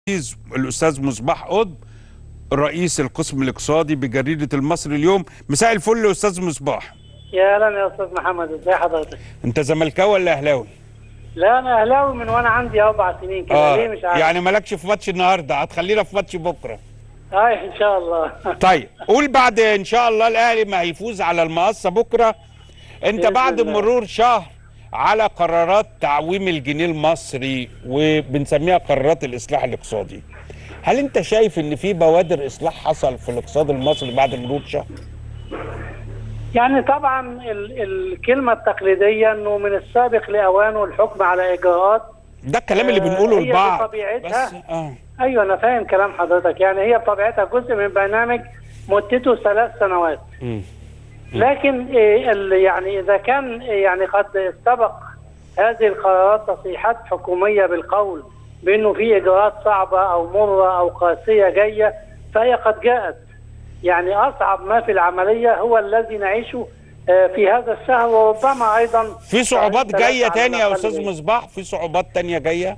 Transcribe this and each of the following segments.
الاستاذ مصباح قطب رئيس القسم الاقتصادي بجريده المصري اليوم مساء الفل يا استاذ مصباح يا اهلا يا استاذ محمد ازي حضرتك انت زملكاوي ولا اهلاوي لا انا اهلاوي من وانا عندي اربع سنين كده ليه مش عارف يعني مالكش في ماتش النهارده هتخلينا في ماتش بكره اه ان شاء الله طيب قول بعد ان شاء الله الاهلي ما هيفوز على المقصه بكره انت بإذن بعد الله. مرور شهر على قرارات تعويم الجنيه المصري وبنسميها قرارات الاصلاح الاقتصادي هل انت شايف ان في بوادر اصلاح حصل في الاقتصاد المصري بعد مرور شهر يعني طبعا ال الكلمه التقليديه انه من السابق لاوانه الحكم على اجراءات ده الكلام اللي آه، بنقوله هي لبعض بطبيعتها. بس اه ايوه انا فاهم كلام حضرتك يعني هي بطبيعتها جزء من برنامج مدته ثلاث سنوات مم. لكن إيه ال- يعني اذا كان إيه يعني قد سبق هذه القرارات تصريحات حكوميه بالقول بانه في اجراءات صعبه او مره او قاسيه جايه فهي قد جاءت يعني اصعب ما في العمليه هو الذي نعيشه آه، في هذا الشهر وربما ايضا في صعوبات ثلاثة جايه على تانية يا الأقل استاذ جاية. مصباح في صعوبات تانية جايه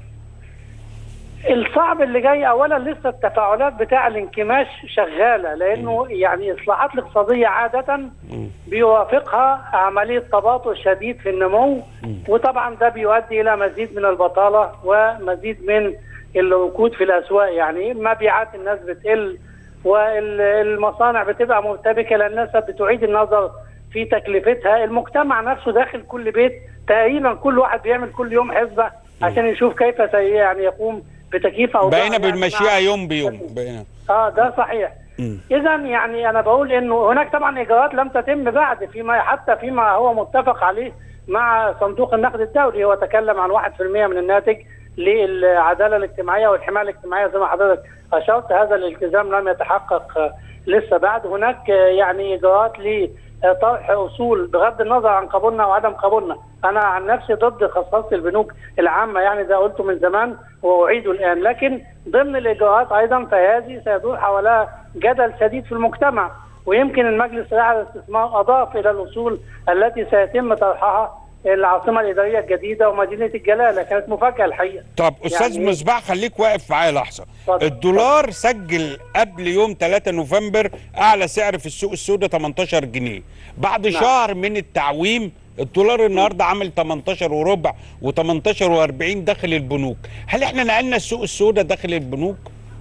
الصعب اللي جاي اولا لسه التفاعلات بتاع الانكماش شغاله لانه يعني الاصلاحات الاقتصاديه عاده بيوافقها عمليه تباطؤ شديد في النمو وطبعا ده بيؤدي الى مزيد من البطاله ومزيد من الركود في الاسواق يعني مبيعات الناس بتقل والمصانع بتبقى مرتبكه لان الناس بتعيد النظر في تكلفتها المجتمع نفسه داخل كل بيت تقريبا كل واحد بيعمل كل يوم حسبه عشان يشوف كيف سي يعني يقوم بتكييف او بقينا يعني بنمشيها مع- يوم بيوم بقينا اه ده صحيح مم. اذا يعني انا بقول انه هناك طبعا اجراءات لم تتم بعد فيما حتى فيما هو متفق عليه مع صندوق النقد الدولي هو تكلم عن 1% من الناتج للعداله الاجتماعيه والحمايه الاجتماعيه زي ما حضرتك اشرت هذا الالتزام لم يتحقق آه، لسه بعد هناك آه، يعني اجراءات لطرح اصول بغض النظر عن قبولنا وعدم قبولنا انا عن نفسي ضد خصائص البنوك العامه يعني ده قلته من زمان واعيده الان لكن ضمن الاجراءات ايضا فهذه سيدور حولها جدل شديد في المجتمع ويمكن المجلس الاعلى للاستثمار اضاف الى الاصول التي سيتم طرحها العاصمه الاداريه الجديده ومدينه الجلاله كانت مفاجاه الحقيقه طب استاذ يعني- مصباح خليك واقف معايا لحظه اتفضل. الدولار سجل قبل يوم 3 نوفمبر اعلى سعر في السوق السوداء 18 جنيه بعد نعم. شهر من التعويم الدولار النهارده عامل 18 وربع و18 و40 داخل البنوك هل احنا نقلنا السوق السوداء داخل البنوك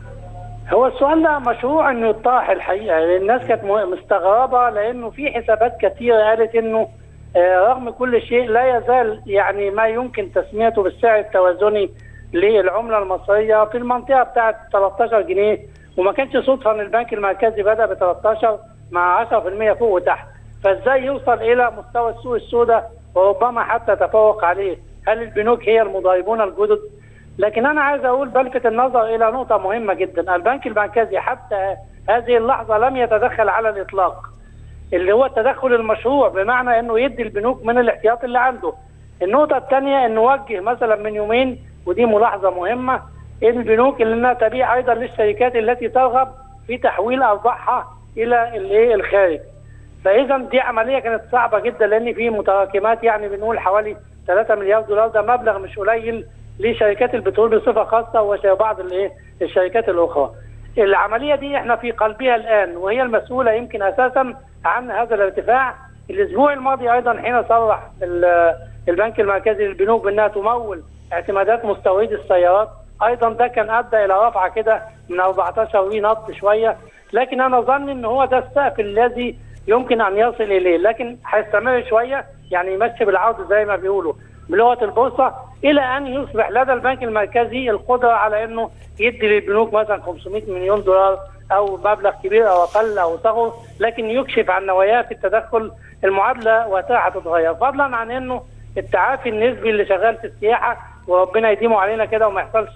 هو السؤال ده مشروع انه يطرح الحقيقه لأن الناس كانت م- مستغربه لانه في حسابات كثيره قالت انه آه، رغم كل شيء لا يزال يعني ما يمكن تسميته بالسعر التوازني للعمله المصريه في المنطقه بتاعه 13 جنيه وما كانش صدفه ان البنك المركزي بدا ب 13 مع 10% فوق وتحت فازاي يوصل الى مستوى السوق السوداء وربما حتى تفوق عليه هل البنوك هي المضاربون الجدد لكن انا عايز اقول بلفت النظر الى نقطه مهمه جدا البنك المركزي حتى هذه اللحظه لم يتدخل على الاطلاق اللي هو التدخل المشروع بمعنى انه يدي البنوك من الاحتياط اللي عنده النقطه الثانيه انه وجه مثلا من يومين ودي ملاحظه مهمه ان البنوك اللي انها تبيع ايضا للشركات التي ترغب في تحويل ارباحها الى الايه الخارج فاذا دي عمليه كانت صعبه جدا لان في متراكمات يعني بنقول حوالي 3 مليار دولار ده مبلغ مش قليل لشركات البترول بصفه خاصه وبعض الايه الشركات الاخرى. العمليه دي احنا في قلبها الان وهي المسؤوله يمكن اساسا عن هذا الارتفاع. الاسبوع الماضي ايضا حين صرح ال- البنك المركزي للبنوك بانها تمول اعتمادات مستوردي السيارات ايضا ده كان ادى الى رفعه كده من 14 وي نط شويه لكن انا ظن ان هو ده السقف الذي يمكن ان يصل اليه لكن هيستمر شويه يعني يمشي بالعرض زي ما بيقولوا بلغه البورصه الى ان يصبح لدى البنك المركزي القدره على انه يدي للبنوك مثلا 500 مليون دولار او مبلغ كبير او اقل او صغر لكن يكشف عن نواياه في التدخل المعادله وقتها هتتغير فضلا عن انه التعافي النسبي اللي شغال في السياحه وربنا يديمه علينا كده وما يحصلش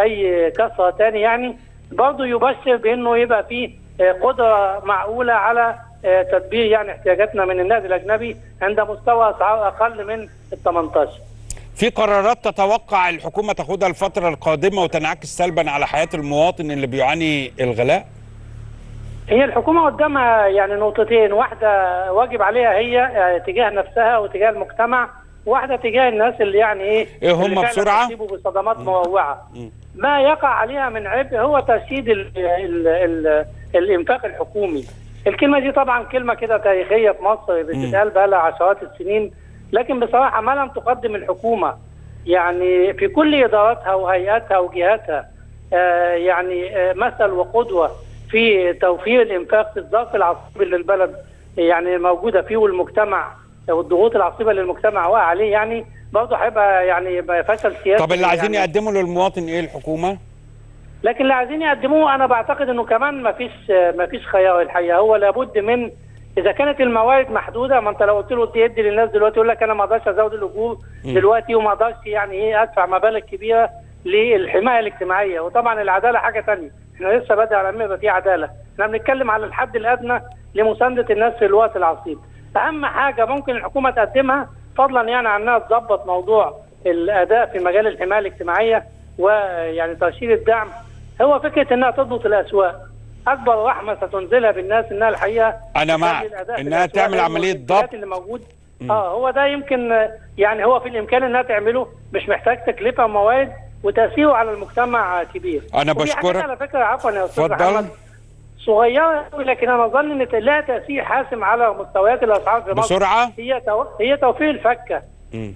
اي كسره تاني يعني برضه يبشر بانه يبقى فيه آه، قدره معقوله على آه، تدبير يعني احتياجاتنا من النقد الاجنبي عند مستوى اسعار اقل من ال 18 في قرارات تتوقع الحكومه تاخدها الفتره القادمه وتنعكس سلبا على حياه المواطن اللي بيعاني الغلاء هي الحكومة قدامها يعني نقطتين واحدة واجب عليها هي آه، تجاه نفسها وتجاه المجتمع واحدة تجاه الناس اللي يعني ايه إيه هم اللي فعلاً بسرعة؟ بيصيبوا بصدمات مروعة ما يقع عليها من عبء هو ترشيد ال ال ال الانفاق الحكومي الكلمه دي طبعا كلمه كده تاريخيه في مصر بتتقال بقى لها عشرات السنين لكن بصراحه ما لم تقدم الحكومه يعني في كل اداراتها وهيئاتها وجهاتها آه يعني آه مثل وقدوه في توفير الانفاق في الظرف العصيب اللي البلد يعني موجوده فيه والمجتمع والضغوط العصيبه اللي المجتمع واقع عليه يعني برضه هيبقى يعني يبقى فشل سياسي طب اللي عايزين يعني يقدموا للمواطن ايه الحكومه؟ لكن اللي عايزين يقدموه انا بعتقد انه كمان ما فيش ما فيش خيار الحقيقه هو لابد من اذا كانت الموارد محدوده ما انت لو قلت له تدي للناس دلوقتي يقول لك انا ما اقدرش ازود الاجور دلوقتي وما اقدرش يعني ايه ادفع مبالغ كبيره للحمايه الاجتماعيه وطبعا العداله حاجه ثانيه احنا لسه بدأ على ما يبقى في عداله احنا بنتكلم على الحد الادنى لمسانده الناس في الوقت العصيب اهم حاجه ممكن الحكومه تقدمها فضلا يعني عن انها تظبط موضوع الاداء في مجال الحمايه الاجتماعيه ويعني ترشيد الدعم هو فكره انها تضبط الاسواق اكبر رحمه ستنزلها بالناس انها الحقيقه أنا معك. تخلي الأداء في إنها الأسواق تعمل لأنه عملية الامتلاك ضبط. اللي موجود اه هو ده يمكن آه، يعني هو في الامكان انها تعمله مش محتاج تكلفه وموارد وتاثيره على المجتمع كبير أنا وفي حاجات بشكرك. على فكره عفوا يا استاذ اتفضل. محمد صغيره قوي لكن انا اظن ان لها تاثير حاسم على مستويات الاسعار في مصر بسرعه هي تو... هي توفير الفكه مم.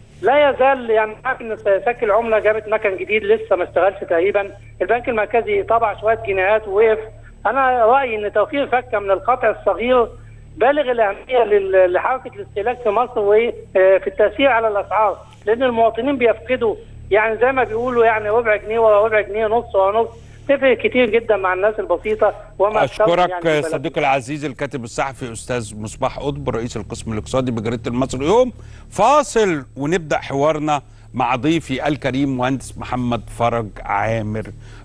لا يزال يعني عارف ان سك العمله جابت مكن جديد لسه ما اشتغلش تقريبا البنك المركزي طبع شويه جنيهات ووقف انا رايي ان توفير فكه من القطع الصغير بالغ الاهميه لل- لحركه الاستهلاك في مصر وفي التاثير على الاسعار لان المواطنين بيفقدوا يعني زي ما بيقولوا يعني ربع جنيه ورا ربع جنيه نص ورا نص تفرق كتير جدا مع الناس البسيطه وما تستوعب اشكرك يعني في البلد. صديقي العزيز الكاتب الصحفي استاذ مصباح قطب رئيس القسم الاقتصادي بجريده المصري اليوم فاصل ونبدا حوارنا مع ضيفي الكريم مهندس محمد فرج عامر